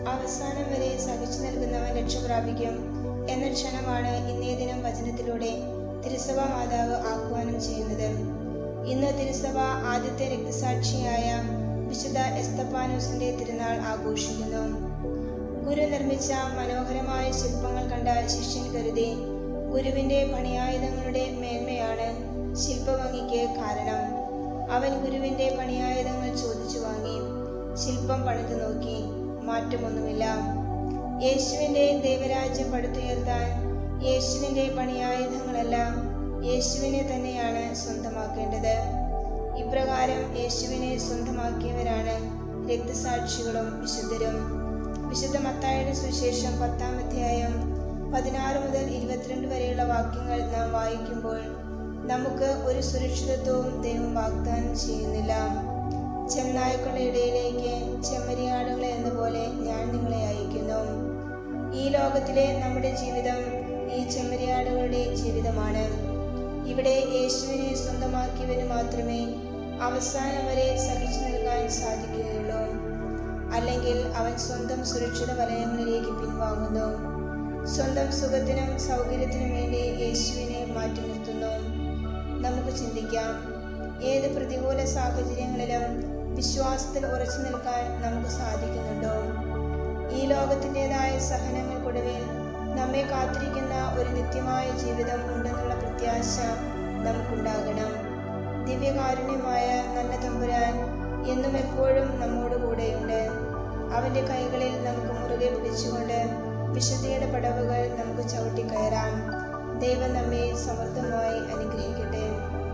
അവസാനം വരെ സഹിച്ചു നിൽക്കുന്നവൻ രക്ഷ പ്രാപിക്കും എന്ന ക്ഷണമാണ് ഇന്നേ ദിനം വചനത്തിലൂടെ തിരുസഭ മാതാവ് ആഹ്വാനം ചെയ്യുന്നത് ഇന്ന് തിരുസഭ ആദ്യത്തെ രക്തസാക്ഷിയായ വിശുദ്ധ എസ്തപ്പാനോസിന്റെ തിരുനാൾ ആഘോഷിക്കുന്നു ഗുരു നിർമ്മിച്ച മനോഹരമായ ശില്പങ്ങൾ കണ്ട ശിഷ്യൻ കരുതി ഗുരുവിന്റെ പണിയായുധങ്ങളുടെ മേന്മയാണ് ശില്പഭംഗിക്ക് കാരണം അവൻ ഗുരുവിന്റെ പണിയായുധങ്ങൾ ചോദിച്ചു വാങ്ങി ശില്പം പണിതു നോക്കി മാറ്റമൊന്നുമില്ല യേശുവിന്റെ ദൈവരാജ്യം പടുത്തുയർത്താൻ യേശുവിന്റെ പണിയായുധങ്ങളെല്ലാം യേശുവിനെ തന്നെയാണ് സ്വന്തമാക്കേണ്ടത് ഇപ്രകാരം യേശുവിനെ സ്വന്തമാക്കിയവരാണ് രക്തസാക്ഷികളും വിശുദ്ധരും വിശുദ്ധ മത്തായുടെ സുവിശേഷം പത്താം അധ്യായം പതിനാറ് മുതൽ ഇരുപത്തിരണ്ട് വരെയുള്ള വാക്യങ്ങൾ നാം വായിക്കുമ്പോൾ നമുക്ക് ഒരു സുരക്ഷിതത്വവും ദൈവം വാഗ്ദാനം ചെയ്യുന്നില്ല ചെന്നായ്ക്കളുടെ ഇടയിലേക്ക് ചെമ്മരിയാടുകളെ എന്ന പോലെ ഞാൻ നിങ്ങളെ അയക്കുന്നു ഈ ലോകത്തിലെ നമ്മുടെ ജീവിതം ഈ ചെമ്മരിയാടുകളുടെ ജീവിതമാണ് ഇവിടെ യേശുവിനെ സ്വന്തമാക്കിയവന് മാത്രമേ അവസാനം വരെ സഹിച്ചു നിൽക്കാൻ സാധിക്കുകയുള്ളൂ അല്ലെങ്കിൽ അവൻ സ്വന്തം സുരക്ഷിത വലയങ്ങളിലേക്ക് പിൻവാങ്ങുന്നു സ്വന്തം സുഖത്തിനും സൗകര്യത്തിനും വേണ്ടി യേശുവിനെ മാറ്റി നിർത്തുന്നു നമുക്ക് ചിന്തിക്കാം ഏത് പ്രതികൂല സാഹചര്യങ്ങളിലും വിശ്വാസത്തിൽ ഉറച്ചു നിൽക്കാൻ നമുക്ക് സാധിക്കുന്നുണ്ടോ ഈ ലോകത്തിൻ്റെതായ സഹനങ്ങൾക്കൊടുവിൽ നമ്മെ കാത്തിരിക്കുന്ന ഒരു നിത്യമായ ജീവിതം ഉണ്ടെന്നുള്ള പ്രത്യാശ നമുക്കുണ്ടാകണം ദിവ്യകാരുണ്യമായ നല്ല തമ്പുരാൻ എന്നും എപ്പോഴും നമ്മോട് കൂടെയുണ്ട് അവൻ്റെ കൈകളിൽ നമുക്ക് മുറുകെ പിടിച്ചുകൊണ്ട് വിശുദ്ധിയുടെ പടവുകൾ നമുക്ക് ചവിട്ടിക്കയറാം ദൈവം നമ്മെ സമൃദ്ധമായി അനുഗ്രഹിക്കട്ടെ